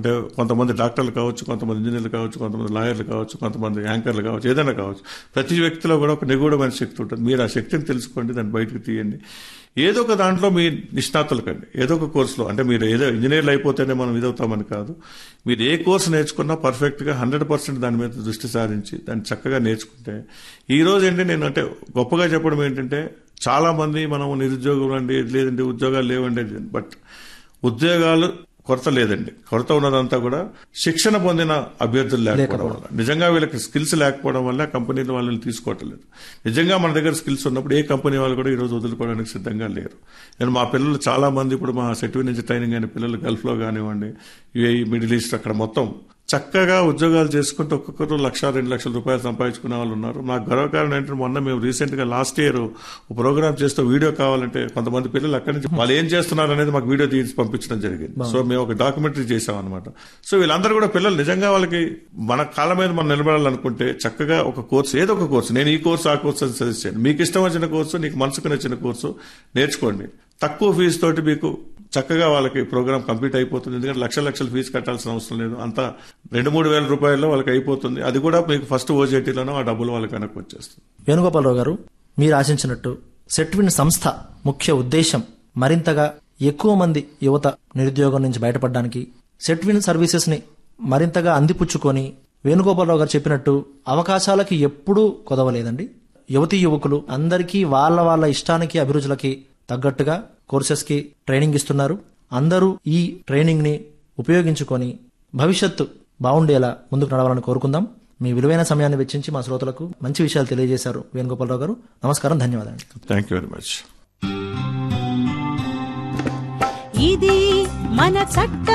అంటే కొంతమంది డాక్టర్లు కావచ్చు కొంతమంది ఇంజనీర్లు కావచ్చు కొంతమంది లాయర్లు కావచ్చు కొంతమంది యాంకర్లు కావచ్చు ఏదైనా కావచ్చు ప్రతి వ్యక్తిలో కూడా ఒక నిగూఢమైన శక్తి ఉంటుంది మీరు ఆ శక్తిని తెలుసుకోండి దాన్ని బయటకు తీయండి ఏదో ఒక దాంట్లో మీ నిష్ణాతులు కండి ఏదో ఒక కోర్సులో అంటే మీరు ఏదో ఇంజనీర్లు అయిపోతేనే మనం ఇదవుతామని కాదు మీరు ఏ కోర్సు నేర్చుకున్నా పర్ఫెక్ట్గా హండ్రెడ్ పర్సెంట్ దాని మీద దృష్టి సారించి దాన్ని చక్కగా నేర్చుకుంటే ఈ రోజు ఏంటి నేను అంటే గొప్పగా చెప్పడం ఏంటంటే చాలా మంది మనం నిరుద్యోగులు అండి లేదండి ఉద్యోగాలు లేవండి బట్ ఉద్యోగాలు కొరత లేదండి కొరత ఉన్నదంతా కూడా శిక్షణ పొందిన అభ్యర్థులు లేకపోవడం వల్ల నిజంగా వీళ్ళకి స్కిల్స్ లేకపోవడం వల్ల కంపెనీలు వాళ్ళని తీసుకోవటం లేదు నిజంగా మన దగ్గర స్కిల్స్ ఉన్నప్పుడు ఏ కంపెనీ వాళ్ళు కూడా ఈ రోజు వదులుకోవడానికి సిద్ధంగా లేరు నేను మా పిల్లలు చాలా మంది ఇప్పుడు మా సెటివి నుంచి ట్రైనింగ్ అయిన పిల్లలు గల్ఫ్ లో కానివ్వండి యుఏఈ మిడిల్ ఈస్ట్ అక్కడ మొత్తం చక్కగా ఉద్యోగాలు చేసుకుంటూ ఒక్కొక్కరు లక్ష రెండు లక్షల రూపాయలు సంపాదించుకునే వాళ్ళు ఉన్నారు నాకు గర్వకారణం ఏంటంటే మొన్న మేము రీసెంట్ గా లాస్ట్ ఇయర్ ప్రోగ్రామ్ చేస్తూ వీడియో కావాలంటే కొంతమంది పిల్లలు అక్కడి నుంచి వాళ్ళు ఏం చేస్తున్నారు అనేది మాకు వీడియో తీసి పంపించడం జరిగింది సో మేము ఒక డాక్యుమెంటరీ చేసాం అనమాట సో వీళ్ళందరూ కూడా పిల్లలు నిజంగా వాళ్ళకి మన కాళ్ళ మీద మనం నిలబడాలనుకుంటే చక్కగా ఒక కోర్సు ఏదో ఒక కోర్సు నేను ఈ కోర్సు ఆ కోర్సు అని సజెస్ట్ చేయండి మీకు ఇష్టం వచ్చిన కోర్సు నీకు మనసుకు నచ్చిన కోర్సు నేర్చుకోండి తక్కువ ఫీజు తోటి మీకు చక్కగా వాళ్ళకి ప్రోగ్రామ్ కంప్లీట్ అయిపోతుంది ఎందుకంటే లక్ష లక్షల ఫీజు కట్టాల్సిన అవసరం లేదు అంతా రెండు మూడు వేల రూపాయల్లో వాళ్ళకి అయిపోతుంది అది కూడా మీకు ఫస్ట్ ఓజేటీలోనో ఆ డబ్బులు వాళ్ళకి వెనక్కి వచ్చేస్తుంది వేణుగోపాలరావు గారు మీరు ఆశించినట్టు సెట్విన్ సంస్థ ముఖ్య ఉద్దేశం మరింతగా ఎక్కువ మంది యువత నిరుద్యోగం నుంచి బయటపడడానికి సెట్విన్ సర్వీసెస్ ని మరింతగా అందిపుచ్చుకొని వేణుగోపాలరావు గారు చెప్పినట్టు అవకాశాలకి ఎప్పుడూ కొదవలేదండి యువతీ యువకులు అందరికీ వాళ్ళ వాళ్ళ ఇష్టానికి అభిరుచులకి తగ్గట్టుగా కోర్సెస్ కి ట్రైనింగ్ ఇస్తున్నారు అందరూ ఈ ట్రైనింగ్ ని ఉపయోగించుకొని భవిష్యత్తు బాగుండేలా ముందుకు నడవాలని కోరుకుందాం మీ విలువైన సమయాన్ని వెచ్చించి మా శ్రోతలకు మంచి విషయాలు తెలియజేశారు వేణుగోపాలరావు గారు నమస్కారం ధన్యవాదాలు థ్యాంక్ యూ వెరీ మచ్ ఇది మన చట్ట